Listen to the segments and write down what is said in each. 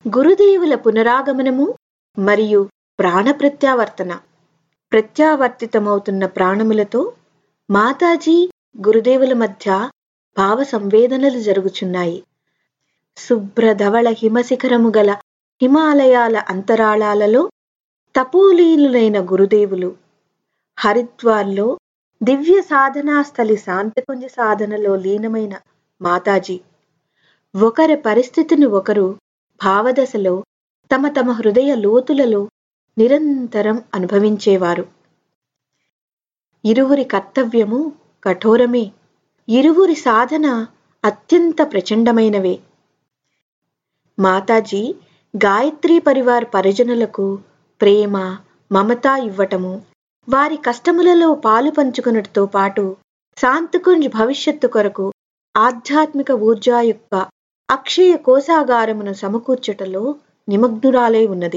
గురుదేవుల పునరాగమనము మరియు ప్రాణ ప్రత్యావర్తన ప్రత్యావర్తితమవుతున్న ప్రాణములతో మాతాజీ గురుదేవుల మధ్య భావ సంవేదనలు జరుగుచున్నాయి శుభ్రధవళ హిమశిఖరము గల హిమాలయాల అంతరాళాలలో తపోలీనులైన గురుదేవులు హరిద్వార్లో దివ్య సాధనా స్థలి శాంతికుంజ సాధనలో లీనమైన మాతాజీ ఒకరి పరిస్థితిని ఒకరు భావదశలో తమ తమ హృదయ లోతులలో నిరంతరం అనుభవించేవారు ఇరువురి కర్తవ్యము కఠోరమే ఇరువురి సాధన అత్యంత ప్రచండమైనవే మాతాజీ గాయత్రీ పరివార్ పరిజనులకు ప్రేమ మమత ఇవ్వటము వారి కష్టములలో పాలు పంచుకున్నటితో పాటు శాంతికుంజ్ భవిష్యత్తు కొరకు ఆధ్యాత్మిక ఊర్జాయుక్త అక్షయ కోశాగారమును సమకూర్చుటలో నిమగ్నురాలై ఉన్నది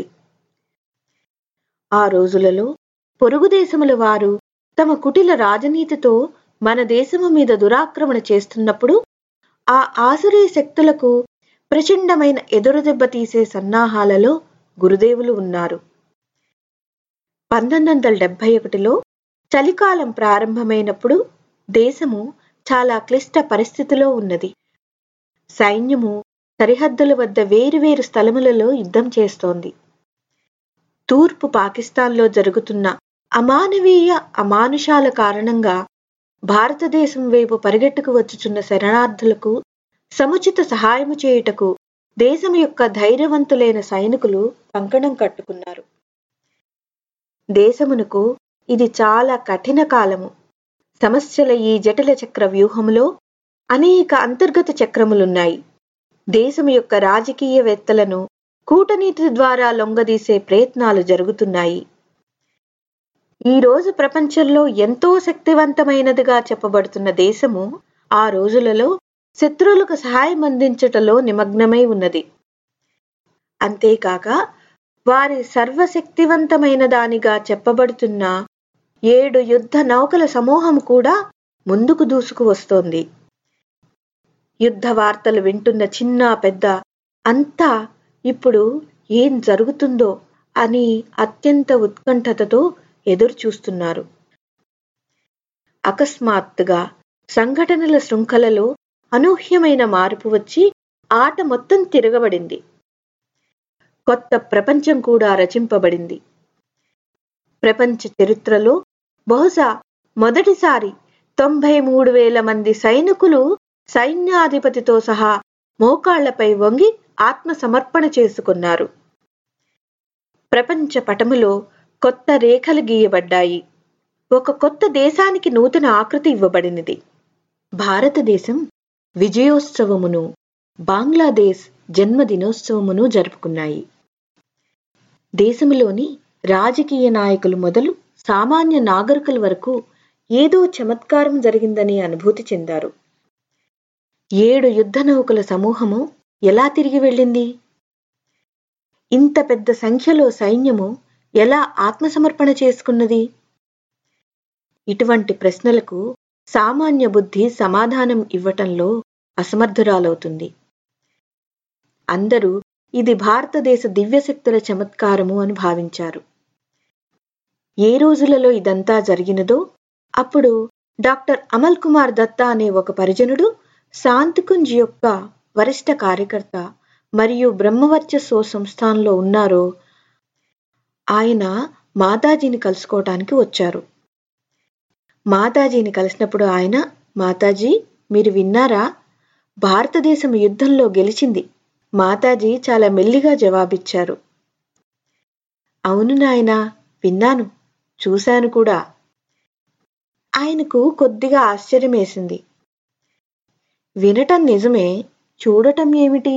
ఆ రోజులలో పొరుగు దేశముల వారు తమ కుటిల రాజనీతితో మన దేశము మీద దురాక్రమణ చేస్తున్నప్పుడు ఆ ఆసురీ శక్తులకు ప్రచండమైన ఎదురుదెబ్బ తీసే సన్నాహాలలో గురుదేవులు ఉన్నారు పంతొమ్మిది వందల డెబ్బై ఒకటిలో చలికాలం ప్రారంభమైనప్పుడు దేశము చాలా క్లిష్ట పరిస్థితిలో ఉన్నది సైన్యము సరిహద్దుల వద్ద వేరువేరు స్థలములలో యుద్ధం చేస్తోంది తూర్పు పాకిస్తాన్లో జరుగుతున్న అమానవీయ అమానుషాల కారణంగా భారతదేశం వైపు పరిగెట్టుకు వచ్చుచున్న శరణార్థులకు సముచిత సహాయము చేయుటకు దేశం యొక్క ధైర్యవంతులైన సైనికులు కంకణం కట్టుకున్నారు దేశమునకు ఇది చాలా కఠిన కాలము సమస్యల ఈ జటిల చక్ర వ్యూహములో అనేక అంతర్గత చక్రములున్నాయి దేశం యొక్క రాజకీయవేత్తలను కూటనీతి ద్వారా లొంగదీసే ప్రయత్నాలు జరుగుతున్నాయి ఈ రోజు ప్రపంచంలో ఎంతో శక్తివంతమైనదిగా చెప్పబడుతున్న దేశము ఆ రోజులలో శత్రువులకు సహాయం అందించుటలో నిమగ్నమై ఉన్నది అంతేకాక వారి సర్వశక్తివంతమైన దానిగా చెప్పబడుతున్న ఏడు యుద్ధ నౌకల సమూహం కూడా ముందుకు దూసుకు వస్తోంది యుద్ధ వార్తలు వింటున్న చిన్న పెద్ద అంతా ఇప్పుడు ఏం జరుగుతుందో అని అత్యంత ఉత్కంఠతతో ఎదురు చూస్తున్నారు అకస్మాత్తుగా సంఘటనల శృంఖలలో అనూహ్యమైన మార్పు వచ్చి ఆట మొత్తం తిరగబడింది కొత్త ప్రపంచం కూడా రచింపబడింది ప్రపంచ చరిత్రలో బహుశా మొదటిసారి తొంభై మూడు వేల మంది సైనికులు సైన్యాధిపతితో సహా మోకాళ్లపై వంగి ఆత్మ సమర్పణ చేసుకున్నారు ప్రపంచ పటములో కొత్త రేఖలు గీయబడ్డాయి ఒక కొత్త దేశానికి నూతన ఆకృతి ఇవ్వబడినది భారతదేశం విజయోత్సవమును బంగ్లాదేశ్ జన్మదినోత్సవమును జరుపుకున్నాయి దేశంలోని రాజకీయ నాయకులు మొదలు సామాన్య నాగరికుల వరకు ఏదో చమత్కారం జరిగిందని అనుభూతి చెందారు ఏడు యుద్ధ నౌకల సమూహము ఎలా తిరిగి వెళ్ళింది ఇంత పెద్ద సంఖ్యలో సైన్యము ఎలా ఆత్మసమర్పణ చేసుకున్నది ఇటువంటి ప్రశ్నలకు సామాన్య బుద్ధి సమాధానం ఇవ్వటంలో అసమర్థురాలవుతుంది అందరూ ఇది భారతదేశ దివ్యశక్తుల చమత్కారము అని భావించారు ఏ రోజులలో ఇదంతా జరిగినదో అప్పుడు డాక్టర్ అమల్ కుమార్ దత్తా అనే ఒక పరిజనుడు శాంతికుంజ్ యొక్క వరిష్ఠ కార్యకర్త మరియు బ్రహ్మవర్చస్సో సంస్థానంలో ఉన్నారో ఆయన మాతాజీని కలుసుకోవటానికి వచ్చారు మాతాజీని కలిసినప్పుడు ఆయన మాతాజీ మీరు విన్నారా భారతదేశం యుద్ధంలో గెలిచింది మాతాజీ చాలా మెల్లిగా జవాబిచ్చారు అవును నాయనా విన్నాను చూశాను కూడా ఆయనకు కొద్దిగా ఆశ్చర్యమేసింది వినటం నిజమే చూడటం ఏమిటి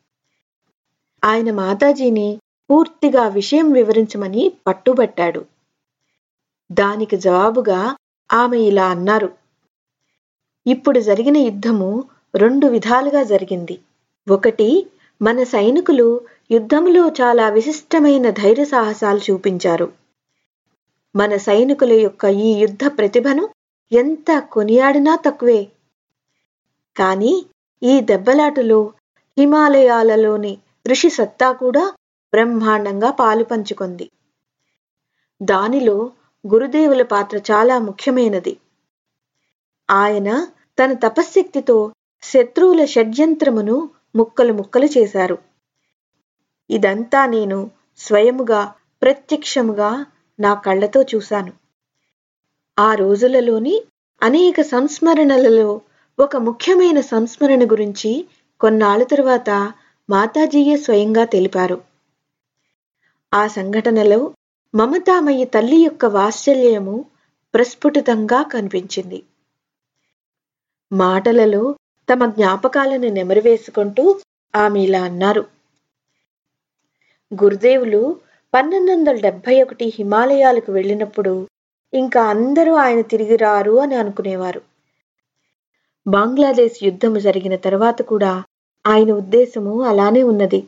ఆయన మాతాజీని పూర్తిగా విషయం వివరించమని పట్టుబట్టాడు దానికి జవాబుగా ఆమె ఇలా అన్నారు ఇప్పుడు జరిగిన యుద్ధము రెండు విధాలుగా జరిగింది ఒకటి మన సైనికులు యుద్ధంలో చాలా విశిష్టమైన ధైర్య సాహసాలు చూపించారు మన సైనికుల యొక్క ఈ యుద్ధ ప్రతిభను ఎంత కొనియాడినా తక్కువే కానీ ఈ దెబ్బలాటలో హిమాలయాలలోని ఋషి సత్తా కూడా బ్రహ్మాండంగా పాలు పంచుకుంది దానిలో గురుదేవుల పాత్ర చాలా ముఖ్యమైనది ఆయన తన తపశ్శక్తితో శత్రువుల షడ్యంత్రమును ముక్కలు ముక్కలు చేశారు ఇదంతా నేను స్వయముగా ప్రత్యక్షముగా నా కళ్ళతో చూశాను ఆ రోజులలోని అనేక సంస్మరణలలో ఒక ముఖ్యమైన సంస్మరణ గురించి కొన్నాళ్ళ తరువాత మాతాజీయే స్వయంగా తెలిపారు ఆ సంఘటనలో మమతామయ్య తల్లి యొక్క వాత్సల్యము ప్రస్ఫుటితంగా కనిపించింది మాటలలో తమ జ్ఞాపకాలను నెమరువేసుకుంటూ ఆమె ఇలా అన్నారు గురుదేవులు పన్నెండు వందల డెబ్బై ఒకటి హిమాలయాలకు వెళ్ళినప్పుడు ఇంకా అందరూ ఆయన తిరిగి రారు అని అనుకునేవారు బంగ్లాదేశ్ యుద్ధము జరిగిన తర్వాత కూడా ఆయన ఉద్దేశము అలానే ఉన్నది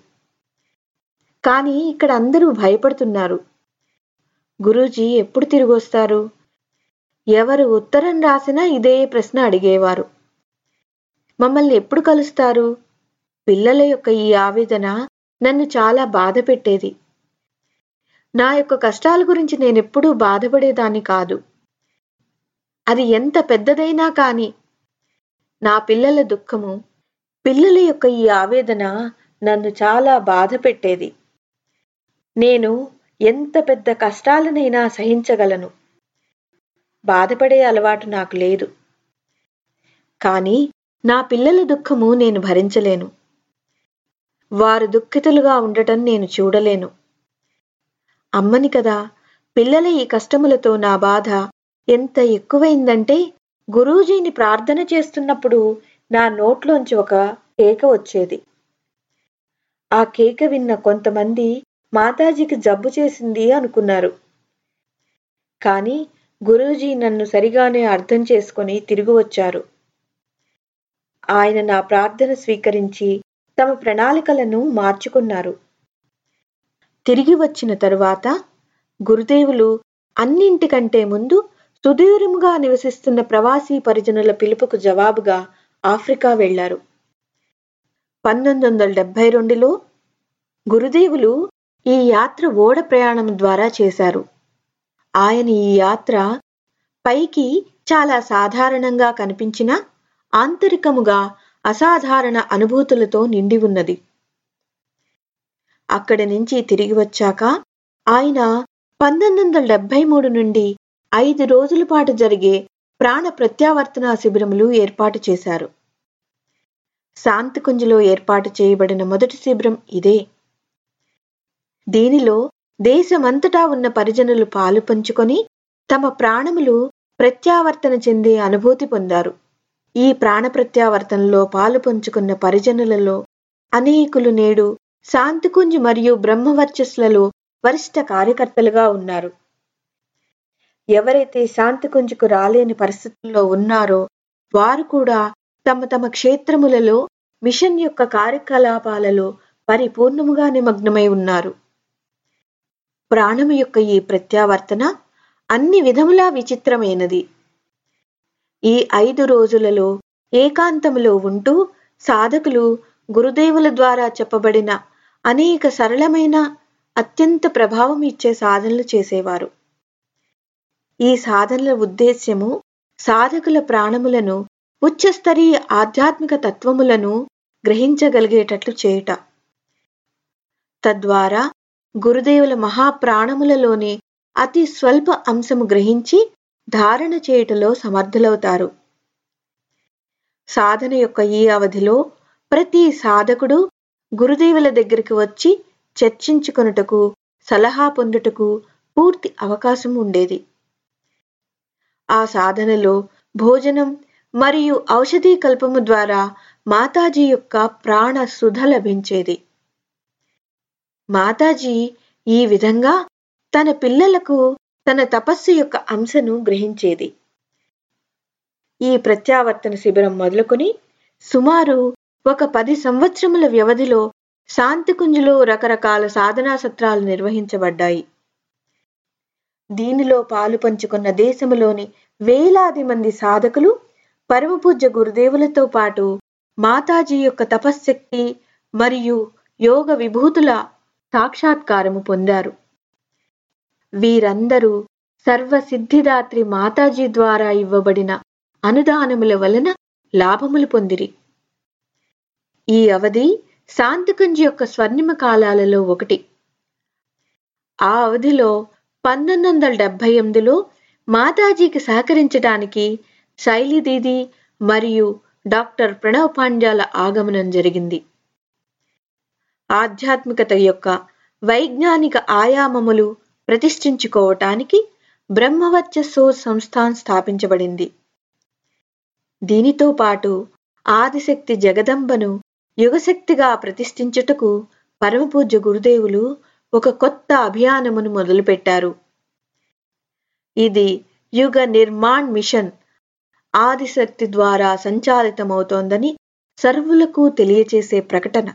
కానీ ఇక్కడ అందరూ భయపడుతున్నారు గురూజీ ఎప్పుడు తిరిగి వస్తారు ఎవరు ఉత్తరం రాసినా ఇదే ప్రశ్న అడిగేవారు మమ్మల్ని ఎప్పుడు కలుస్తారు పిల్లల యొక్క ఈ ఆవేదన నన్ను చాలా బాధ పెట్టేది నా యొక్క కష్టాల గురించి నేనెప్పుడూ బాధపడేదాన్ని కాదు అది ఎంత పెద్దదైనా కాని నా పిల్లల దుఃఖము పిల్లల యొక్క ఈ ఆవేదన నన్ను చాలా బాధ పెట్టేది నేను ఎంత పెద్ద కష్టాలనైనా సహించగలను బాధపడే అలవాటు నాకు లేదు కానీ నా పిల్లల దుఃఖము నేను భరించలేను వారు దుఃఖితులుగా ఉండటం నేను చూడలేను అమ్మని కదా పిల్లల ఈ కష్టములతో నా బాధ ఎంత ఎక్కువైందంటే గురూజీని ప్రార్థన చేస్తున్నప్పుడు నా నోట్లోంచి ఒక కేక వచ్చేది ఆ కేక విన్న కొంతమంది మాతాజీకి జబ్బు చేసింది అనుకున్నారు కానీ గురూజీ నన్ను సరిగానే అర్థం చేసుకుని తిరిగి వచ్చారు ఆయన నా ప్రార్థన స్వీకరించి తమ ప్రణాళికలను మార్చుకున్నారు తిరిగి వచ్చిన తరువాత గురుదేవులు అన్నింటికంటే ముందు సుదూరముగా నివసిస్తున్న ప్రవాసీ పరిజనుల పిలుపుకు జవాబుగా ఆఫ్రికా వెళ్లారు పంతొమ్మిది వందల డెబ్బై రెండులో గురుదేవులు ఈ యాత్ర ఓడ ప్రయాణం ద్వారా చేశారు ఆయన ఈ యాత్ర పైకి చాలా సాధారణంగా కనిపించినా ఆంతరికముగా అసాధారణ అనుభూతులతో నిండి ఉన్నది అక్కడి నుంచి తిరిగి వచ్చాక ఆయన పంతొమ్మిది వందల డెబ్బై మూడు నుండి ఐదు రోజుల పాటు జరిగే ప్రాణ ప్రత్యావర్తన శిబిరములు ఏర్పాటు చేశారు శాంతికుంజలో ఏర్పాటు చేయబడిన మొదటి శిబిరం ఇదే దీనిలో దేశమంతటా ఉన్న పరిజనులు పాలు పంచుకొని తమ ప్రాణములు ప్రత్యావర్తన చెందే అనుభూతి పొందారు ఈ ప్రాణ ప్రత్యావర్తనలో పాలు పంచుకున్న పరిజనులలో అనేకులు నేడు శాంతికుంజ్ మరియు బ్రహ్మవర్చస్లలో వరిష్ఠ కార్యకర్తలుగా ఉన్నారు ఎవరైతే శాంతికుంజుకు రాలేని పరిస్థితుల్లో ఉన్నారో వారు కూడా తమ తమ క్షేత్రములలో మిషన్ యొక్క కార్యకలాపాలలో పరిపూర్ణముగా నిమగ్నమై ఉన్నారు ప్రాణము యొక్క ఈ ప్రత్యావర్తన అన్ని విధములా విచిత్రమైనది ఈ ఐదు రోజులలో ఏకాంతములో ఉంటూ సాధకులు గురుదేవుల ద్వారా చెప్పబడిన అనేక సరళమైన అత్యంత ప్రభావం ఇచ్చే సాధనలు చేసేవారు ఈ సాధనల ఉద్దేశ్యము సాధకుల ప్రాణములను ఉచ్చస్తరీయ ఆధ్యాత్మిక తత్వములను గ్రహించగలిగేటట్లు చేయుట తద్వారా గురుదేవుల మహాప్రాణములలోని అతి స్వల్ప అంశము గ్రహించి ధారణ చేయుటలో సమర్థులవుతారు సాధన యొక్క ఈ అవధిలో ప్రతి సాధకుడు గురుదేవుల దగ్గరికి వచ్చి చర్చించుకొనుటకు సలహా పొందుటకు పూర్తి అవకాశం ఉండేది ఆ సాధనలో భోజనం మరియు ఔషధీ కల్పము ద్వారా మాతాజీ యొక్క ప్రాణ సుధ లభించేది మాతాజీ ఈ విధంగా తన పిల్లలకు తన తపస్సు యొక్క అంశను గ్రహించేది ఈ ప్రత్యావర్తన శిబిరం మొదలుకొని సుమారు ఒక పది సంవత్సరముల వ్యవధిలో శాంతికుంజులో రకరకాల సాధనా సత్రాలు నిర్వహించబడ్డాయి దీనిలో పాలు పంచుకున్న దేశములోని వేలాది మంది సాధకులు పరమపూజ్య గురుదేవులతో పాటు మాతాజీ యొక్క తపశ్శక్తి మరియు యోగ విభూతుల సాక్షాత్కారము పొందారు వీరందరూ సర్వసిద్ధిదాత్రి మాతాజీ ద్వారా ఇవ్వబడిన అనుదానముల వలన లాభములు పొందిరి ఈ అవధి శాంతికుంజ్ యొక్క స్వర్ణిమ కాలాలలో ఒకటి ఆ అవధిలో పంతొమ్మిది వందల డెబ్బై ఎనిమిదిలో మాతాజీకి సహకరించడానికి శైలి దీది మరియు డాక్టర్ ప్రణవ్ పాండ్యాల ఆగమనం జరిగింది ఆధ్యాత్మికత యొక్క వైజ్ఞానిక ఆయామములు ప్రతిష్ఠించుకోవటానికి బ్రహ్మవచ్చసో సంస్థాన్ స్థాపించబడింది దీనితో పాటు ఆదిశక్తి జగదంబను యుగశక్తిగా ప్రతిష్ఠించుటకు పరమపూజ్య గురుదేవులు ఒక కొత్త అభియానమును మొదలుపెట్టారు ఇది యుగ నిర్మాణ్ మిషన్ ఆదిశక్తి ద్వారా సంచాలితమవుతోందని సర్వులకు తెలియచేసే ప్రకటన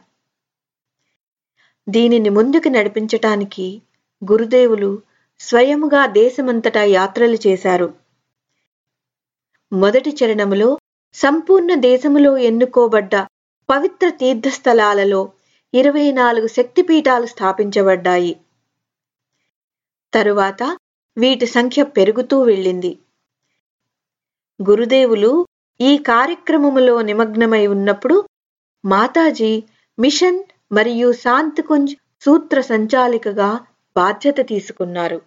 దీనిని ముందుకు నడిపించటానికి గురుదేవులు స్వయముగా దేశమంతటా యాత్రలు చేశారు మొదటి చరణములో సంపూర్ణ దేశములో ఎన్నుకోబడ్డ పవిత్ర తీర్థస్థలాలలో ఇరవై నాలుగు శక్తిపీఠాలు స్థాపించబడ్డాయి తరువాత వీటి సంఖ్య పెరుగుతూ వెళ్ళింది గురుదేవులు ఈ కార్యక్రమములో నిమగ్నమై ఉన్నప్పుడు మాతాజీ మిషన్ మరియు శాంతికుంజ్ సూత్ర సంచాలికగా బాధ్యత తీసుకున్నారు